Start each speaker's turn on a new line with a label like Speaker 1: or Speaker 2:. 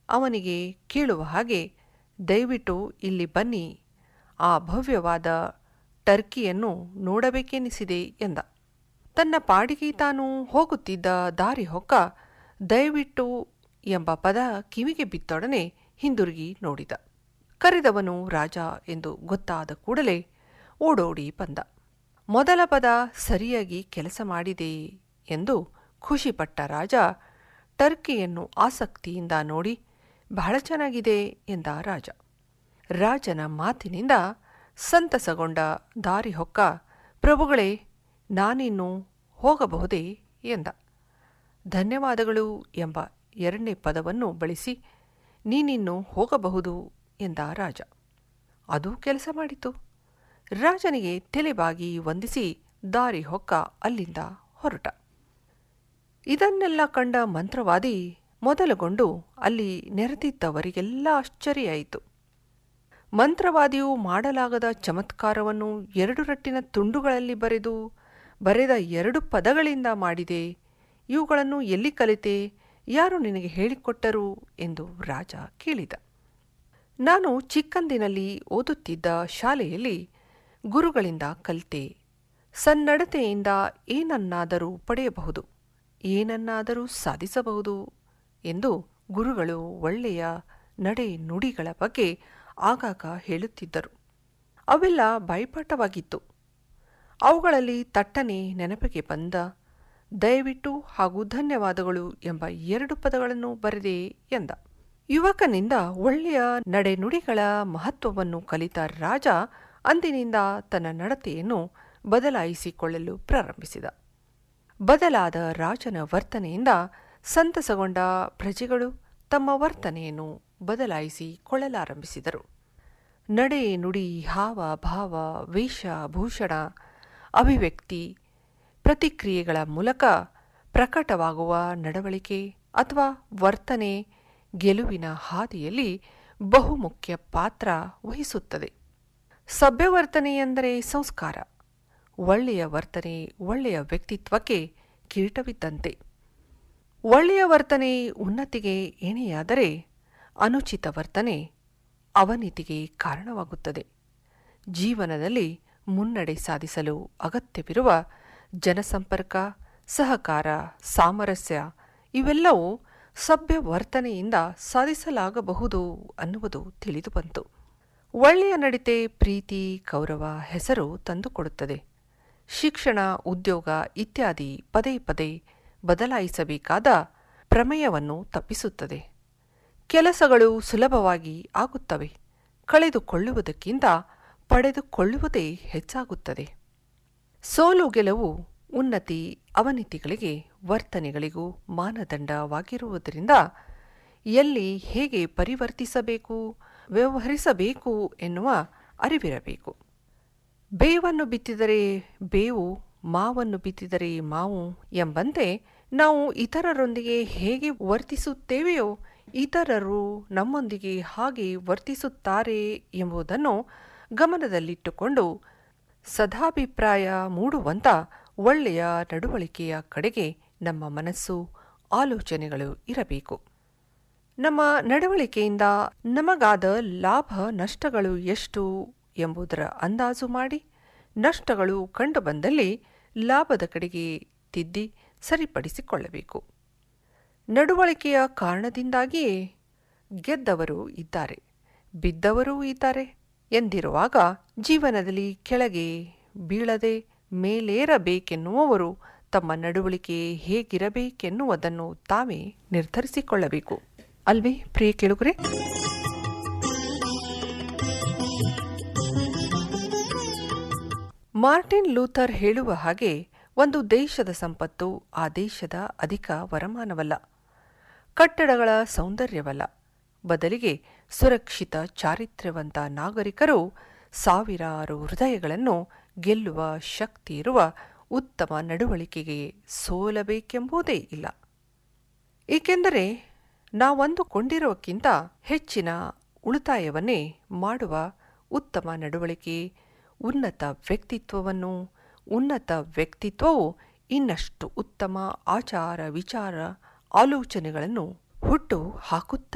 Speaker 1: ಅವನಿಗೆ ಕೇಳುವ ಹಾಗೆ ದಯವಿಟ್ಟು ಇಲ್ಲಿ ಬನ್ನಿ ಆ ಭವ್ಯವಾದ ಟರ್ಕಿಯನ್ನು ನೋಡಬೇಕೆನಿಸಿದೆ ಎಂದ ತನ್ನ ಪಾಡಿಗೆ ತಾನು ಹೋಗುತ್ತಿದ್ದ ದಾರಿ ಹೊಕ್ಕ ದಯವಿಟ್ಟು ಎಂಬ ಪದ ಕಿವಿಗೆ ಬಿತ್ತೊಡನೆ ಹಿಂದಿರುಗಿ ನೋಡಿದ ಕರೆದವನು ರಾಜ ಎಂದು ಗೊತ್ತಾದ ಕೂಡಲೇ ಓಡೋಡಿ ಬಂದ ಮೊದಲ ಪದ ಸರಿಯಾಗಿ ಕೆಲಸ ಮಾಡಿದೆ ಎಂದು ಖುಷಿಪಟ್ಟ ರಾಜ ಟರ್ಕಿಯನ್ನು ಆಸಕ್ತಿಯಿಂದ ನೋಡಿ ಬಹಳ ಚೆನ್ನಾಗಿದೆ ಎಂದ ರಾಜ ರಾಜನ ಮಾತಿನಿಂದ ಸಂತಸಗೊಂಡ ದಾರಿ ಹೊಕ್ಕ ಪ್ರಭುಗಳೇ ನಾನಿನ್ನು ಹೋಗಬಹುದೇ ಎಂದ ಧನ್ಯವಾದಗಳು ಎಂಬ ಎರಡನೇ ಪದವನ್ನು ಬಳಸಿ ನೀನಿನ್ನು ಹೋಗಬಹುದು ಎಂದ ರಾಜ ಅದು ಕೆಲಸ ಮಾಡಿತು ರಾಜನಿಗೆ ತಲೆಬಾಗಿ ವಂದಿಸಿ ದಾರಿ ಹೊಕ್ಕ ಅಲ್ಲಿಂದ ಹೊರಟ ಇದನ್ನೆಲ್ಲ ಕಂಡ ಮಂತ್ರವಾದಿ ಮೊದಲುಗೊಂಡು ಅಲ್ಲಿ ನೆರೆದಿದ್ದವರಿಗೆಲ್ಲ ಆಶ್ಚರ್ಯಾಯಿತು ಮಂತ್ರವಾದಿಯು ಮಾಡಲಾಗದ ಚಮತ್ಕಾರವನ್ನು ಎರಡು ರಟ್ಟಿನ ತುಂಡುಗಳಲ್ಲಿ ಬರೆದು ಬರೆದ ಎರಡು ಪದಗಳಿಂದ ಮಾಡಿದೆ ಇವುಗಳನ್ನು ಎಲ್ಲಿ ಕಲಿತೆ ಯಾರು ನಿನಗೆ ಹೇಳಿಕೊಟ್ಟರು ಎಂದು ರಾಜ ಕೇಳಿದ ನಾನು ಚಿಕ್ಕಂದಿನಲ್ಲಿ ಓದುತ್ತಿದ್ದ ಶಾಲೆಯಲ್ಲಿ ಗುರುಗಳಿಂದ ಕಲಿತೆ ಸನ್ನಡತೆಯಿಂದ ಏನನ್ನಾದರೂ ಪಡೆಯಬಹುದು ಏನನ್ನಾದರೂ ಸಾಧಿಸಬಹುದು ಎಂದು ಗುರುಗಳು ಒಳ್ಳೆಯ ನಡೆ ನುಡಿಗಳ ಬಗ್ಗೆ ಆಗಾಗ ಹೇಳುತ್ತಿದ್ದರು ಅವೆಲ್ಲ ಬಾಯಿಪಾಠವಾಗಿತ್ತು ಅವುಗಳಲ್ಲಿ ತಟ್ಟನೆ ನೆನಪಿಗೆ ಬಂದ ದಯವಿಟ್ಟು ಹಾಗೂ ಧನ್ಯವಾದಗಳು ಎಂಬ ಎರಡು ಪದಗಳನ್ನು ಬರೆದೆ ಎಂದ ಯುವಕನಿಂದ ಒಳ್ಳೆಯ ನಡೆನುಡಿಗಳ ಮಹತ್ವವನ್ನು ಕಲಿತ ರಾಜ ಅಂದಿನಿಂದ ತನ್ನ ನಡತೆಯನ್ನು ಬದಲಾಯಿಸಿಕೊಳ್ಳಲು ಪ್ರಾರಂಭಿಸಿದ ಬದಲಾದ ರಾಜನ ವರ್ತನೆಯಿಂದ ಸಂತಸಗೊಂಡ ಪ್ರಜೆಗಳು ತಮ್ಮ ವರ್ತನೆಯನ್ನು ಬದಲಾಯಿಸಿಕೊಳ್ಳಲಾರಂಭಿಸಿದರು ನಡೆ ನುಡಿ ಹಾವ ಭಾವ ವೇಷ ಭೂಷಣ ಅಭಿವ್ಯಕ್ತಿ ಪ್ರತಿಕ್ರಿಯೆಗಳ ಮೂಲಕ ಪ್ರಕಟವಾಗುವ ನಡವಳಿಕೆ ಅಥವಾ ವರ್ತನೆ ಗೆಲುವಿನ ಹಾದಿಯಲ್ಲಿ ಬಹುಮುಖ್ಯ ಪಾತ್ರ ವಹಿಸುತ್ತದೆ ಸಭ್ಯವರ್ತನೆ ಎಂದರೆ ಸಂಸ್ಕಾರ ಒಳ್ಳೆಯ ವರ್ತನೆ ಒಳ್ಳೆಯ ವ್ಯಕ್ತಿತ್ವಕ್ಕೆ ಕಿರೀಟವಿದ್ದಂತೆ ಒಳ್ಳೆಯ ವರ್ತನೆ ಉನ್ನತಿಗೆ ಎಣೆಯಾದರೆ ಅನುಚಿತ ವರ್ತನೆ ಅವನತಿಗೆ ಕಾರಣವಾಗುತ್ತದೆ ಜೀವನದಲ್ಲಿ ಮುನ್ನಡೆ ಸಾಧಿಸಲು ಅಗತ್ಯವಿರುವ ಜನಸಂಪರ್ಕ ಸಹಕಾರ ಸಾಮರಸ್ಯ ಇವೆಲ್ಲವೂ ಸಭ್ಯ ವರ್ತನೆಯಿಂದ ಸಾಧಿಸಲಾಗಬಹುದು ಅನ್ನುವುದು ತಿಳಿದು ಬಂತು ಒಳ್ಳೆಯ ನಡತೆ ಪ್ರೀತಿ ಗೌರವ ಹೆಸರು ತಂದುಕೊಡುತ್ತದೆ ಶಿಕ್ಷಣ ಉದ್ಯೋಗ ಇತ್ಯಾದಿ ಪದೇ ಪದೇ ಬದಲಾಯಿಸಬೇಕಾದ ಪ್ರಮೇಯವನ್ನು ತಪ್ಪಿಸುತ್ತದೆ ಕೆಲಸಗಳು ಸುಲಭವಾಗಿ ಆಗುತ್ತವೆ ಕಳೆದುಕೊಳ್ಳುವುದಕ್ಕಿಂತ ಪಡೆದುಕೊಳ್ಳುವುದೇ ಹೆಚ್ಚಾಗುತ್ತದೆ ಸೋಲು ಗೆಲುವು ಉನ್ನತಿ ಅವನತಿಗಳಿಗೆ ವರ್ತನೆಗಳಿಗೂ ಮಾನದಂಡವಾಗಿರುವುದರಿಂದ ಎಲ್ಲಿ ಹೇಗೆ ಪರಿವರ್ತಿಸಬೇಕು ವ್ಯವಹರಿಸಬೇಕು ಎನ್ನುವ ಅರಿವಿರಬೇಕು ಬೇವನ್ನು ಬಿತ್ತಿದರೆ ಬೇವು ಮಾವನ್ನು ಬಿತ್ತಿದರೆ ಮಾವು ಎಂಬಂತೆ ನಾವು ಇತರರೊಂದಿಗೆ ಹೇಗೆ ವರ್ತಿಸುತ್ತೇವೆಯೋ ಇತರರು ನಮ್ಮೊಂದಿಗೆ ಹಾಗೆ ವರ್ತಿಸುತ್ತಾರೆ ಎಂಬುದನ್ನು ಗಮನದಲ್ಲಿಟ್ಟುಕೊಂಡು ಸದಾಭಿಪ್ರಾಯ ಮೂಡುವಂಥ ಒಳ್ಳೆಯ ನಡವಳಿಕೆಯ ಕಡೆಗೆ ನಮ್ಮ ಮನಸ್ಸು ಆಲೋಚನೆಗಳು ಇರಬೇಕು ನಮ್ಮ ನಡವಳಿಕೆಯಿಂದ ನಮಗಾದ ಲಾಭ ನಷ್ಟಗಳು ಎಷ್ಟು ಎಂಬುದರ ಅಂದಾಜು ಮಾಡಿ ನಷ್ಟಗಳು ಕಂಡುಬಂದಲ್ಲಿ ಲಾಭದ ಕಡೆಗೆ ತಿದ್ದಿ ಸರಿಪಡಿಸಿಕೊಳ್ಳಬೇಕು ನಡವಳಿಕೆಯ ಕಾರಣದಿಂದಾಗಿಯೇ ಗೆದ್ದವರು ಇದ್ದಾರೆ ಬಿದ್ದವರೂ ಇದ್ದಾರೆ ಎಂದಿರುವಾಗ ಜೀವನದಲ್ಲಿ ಕೆಳಗೆ ಬೀಳದೆ ಮೇಲೇರಬೇಕೆನ್ನುವವರು ತಮ್ಮ ನಡವಳಿಕೆ ಹೇಗಿರಬೇಕೆನ್ನುವುದನ್ನು ತಾವೇ ನಿರ್ಧರಿಸಿಕೊಳ್ಳಬೇಕು ಅಲ್ವೇ ಪ್ರಿಯ ಕೇಳುಗರೆ ಮಾರ್ಟಿನ್ ಲೂಥರ್ ಹೇಳುವ ಹಾಗೆ ಒಂದು ದೇಶದ ಸಂಪತ್ತು ಆ ದೇಶದ ಅಧಿಕ ವರಮಾನವಲ್ಲ ಕಟ್ಟಡಗಳ ಸೌಂದರ್ಯವಲ್ಲ ಬದಲಿಗೆ ಸುರಕ್ಷಿತ ಚಾರಿತ್ರ್ಯವಂತ ನಾಗರಿಕರು ಸಾವಿರಾರು ಹೃದಯಗಳನ್ನು ಗೆಲ್ಲುವ ಶಕ್ತಿ ಇರುವ ಉತ್ತಮ ನಡವಳಿಕೆಗೆ ಸೋಲಬೇಕೆಂಬುದೇ ಇಲ್ಲ ಏಕೆಂದರೆ ನಾವಂದುಕೊಂಡಿರೋಕ್ಕಿಂತ ಹೆಚ್ಚಿನ ಉಳಿತಾಯವನ್ನೇ ಮಾಡುವ ಉತ್ತಮ ನಡವಳಿಕೆ ಉನ್ನತ ವ್ಯಕ್ತಿತ್ವವನ್ನು ಉನ್ನತ ವ್ಯಕ್ತಿತ್ವವು ಇನ್ನಷ್ಟು ಉತ್ತಮ ಆಚಾರ ವಿಚಾರ ಆಲೋಚನೆಗಳನ್ನು ಹುಟ್ಟು ಹಾಕುತ್ತ